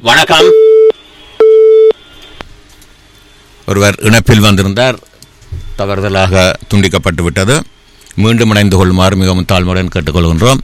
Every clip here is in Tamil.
வணக்கம் ஒருவர் இணைப்பில் வந்திருந்தார் தவறுதலாக துண்டிக்கப்பட்டு விட்டது மீண்டும் இணைந்து கொள்ளுமாறு மிகவும் தாழ்மையுடன் கேட்டுக்கொள்கின்றோம்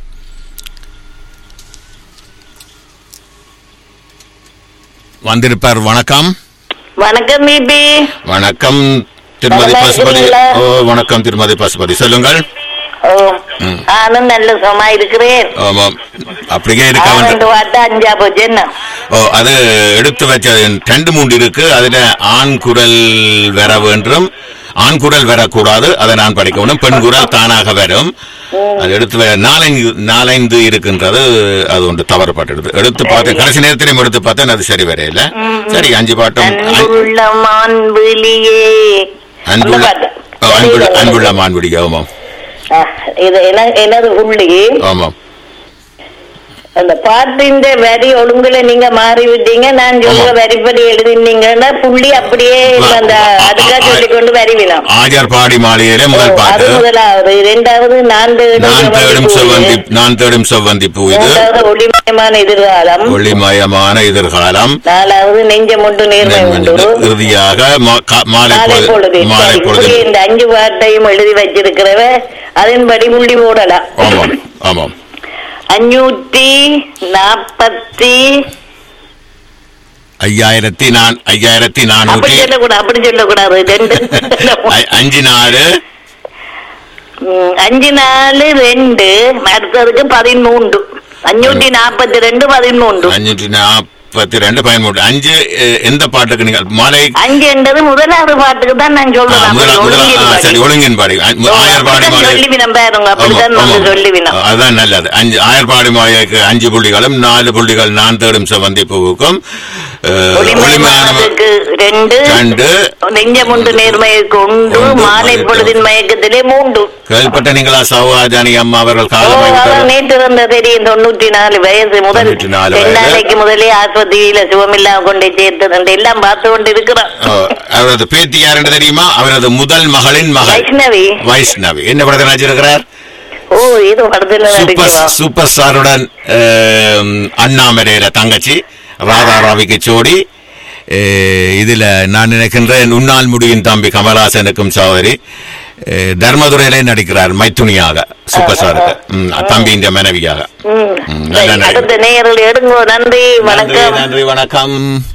வந்திருப்பார் வணக்கம் வணக்கம் பிபி வணக்கம் திருமதி நல்லா பசுபதி இருக்கிறீங்களா? ஓ வணக்கம் திருமதி பசுபதி சொல்லுங்கள் ஓ நானும் நல்ல சுகமா இருக்கிறேன் ஆமாம் அப்படியே இருக்க வேண்டும் ரெண்டு வாட்டா அஞ்சா போச்சு என்ன ஓ அது எடுத்து வச்ச ரெண்டு மூன்று இருக்கு அதுல ஆண் குரல் வர வேண்டும் ஆண் குரல் வரக்கூடாது அதை நான் படிக்கணும் பெண் குரல் தானாக வரும் அது எடுத்து வ- நாலைந்து நாலைந்து இருக்கின்றது அது ஒன்று தவறுபட்டுடுது எடுத்து பார்த்தேன் கடைசி நேரத்திலையும் எடுத்து பார்த்தேன் அது சரி வரையில சரி அஞ்சு பாட்டும் அஞ்- அன்புள்ள மான்விழியே அன்புள்ள அந்த பாட்டு. ஓ, அன்புள்ள அன்புள்ள மான்பிடி ஆமாம் ஆ, இது என- எனது புள்ளி ஆமாம் அந்த பாட்டின் வரி ஒழுங்குல நீங்க மாறி விட்டீங்க நான் சொல்ற ஆமா. வரிப்படி எழுதினீங்கன்னா புள்ளி அப்படியே அந்த அதுக்காக சொல்லி கொண்டு வரிவிடும் ஆஜர் பாடி மாளிகையில முதல் அது பாட்டு முதலாவது இரண்டாவது நான் தேடும் நான் தேடும் செவ்வந்தி செவ்வந்தி பூவே. நான் தேடும் செவ்வந்தி பூ இது மூன்றாவது ஒளிமயமான எதிர்காலம் ஒளிமயமான எதிர்காலம் நாலாவது நெஞ்சம் உண்டு நேர்மை உண்டு இறுதியாக மா- கா- மாலை மாலை பொழுது பொழுது மாலை சரி, பொழுது இப்படி இந்த அஞ்சு பாட்டையும் எழுதி வச்சிருக்கிறவ அதன்படி புள்ளி போடலாம் ஆமாம் ஆமாம் அஞ்சூற்றி நாற்பத்தி ஐயாயிரத்தி நான் ஐயாயிரத்தி அப்படி நானூற்றி சொல்லக்கூடாது அப்படி சொல்லக்கூடாது ரெண்டு ஐ- அஞ்சு நாலு ம், அஞ்சு நாலு ரெண்டு அடுத்ததுக்கு பதிமூன்று அஞ்சூற்றி நாற்பத்தி ரெண்டு பதிமூன்று அஞ்சூற்றி நாற்பத்தி ரெண்டு பதிமூன்று அஞ்சு எ- எந்த பாட்டுக்கு நீங்கள் மாலை அஞ்சு என்றது முதலாவது பாட்டுக்கு தான் நான் ஆ, சொல்றேன் முதலா- அப்படி முதலா- ஆ, ஒழுங்கின் சரி படி. ஒழுங்கின் பாடி அ- ஓ, ஆயர் பாடி அப்படிதான் மாலை சொல்லிவினம் பாருங்க ஆமாம், அப்படிதான் வந்து ஆமாம். சொல்லிவினம் அதுதான் நல்லது அஞ்சு ஆயர்பாடி மாலைக்கு அஞ்சு புள்ளிகளும் நாலு புள்ளிகள் நான் தேடும் செவ்வந்தி பூவுக்கும் அஹ், ஒளிமயான ஒளிமயமானதுக்கு ரெண்டு ரெண்டு நெஞ்சமுண்டு நேர்மைக்கு உண்டு உண்டு, மாலை மயக்கம். பொழுதின் மயக்கத்திலே மூண்டு கேள்விப்பட்ட நீங்களா சௌஹாஜானி அம்மா அவர்கள் ஓ, காலமாகி அவர் விட்டார்கள். நேற்று வந்த தெரியும் தொண்ணூற்றி நாலு வயசு முதல் 94 ரெண்டு வயது. நாளைக்கு முதலே ஆஸ்பத்திரியில சுகமில்லாம கொண்டு சேர்த்தது எல்லாம் பார்த்து கொண்டு இருக்கிறோம் ஓ, அவரது பேத்தி யாருன்னு தெரியுமா அவரது முதல் மகளின் மகள் வைஷ்ணவி வைஷ்ணவி என்ன படத்தில் நடிச்சிருக்கிறார் ஓ இது படத்துல சூப்பர் நடிக்கிறோம் சூப்பர் ஸ்டாருடன் அஹ், அண்ணாமலையில தங்கச்சி ராதா ராவிக்கு ஜோடி அஹ், இதுல நான் நினைக்கின்றேன் உன்னால் முடியும் தம்பி கமலஹாசனுக்கும் சகோதரி அஹ், தர்மதுரையிலே நடிக்கிறார் மைத்துணியாக சூப்பர் ஸ்டாருக்கு ம், தம்பியின் மனைவியாக ம். ம், சரி, நல்ல நடிகை. அடுத்த நேரில் எடுங்கோ நன்றி நன்றி வணக்கம் நன்றி வணக்கம்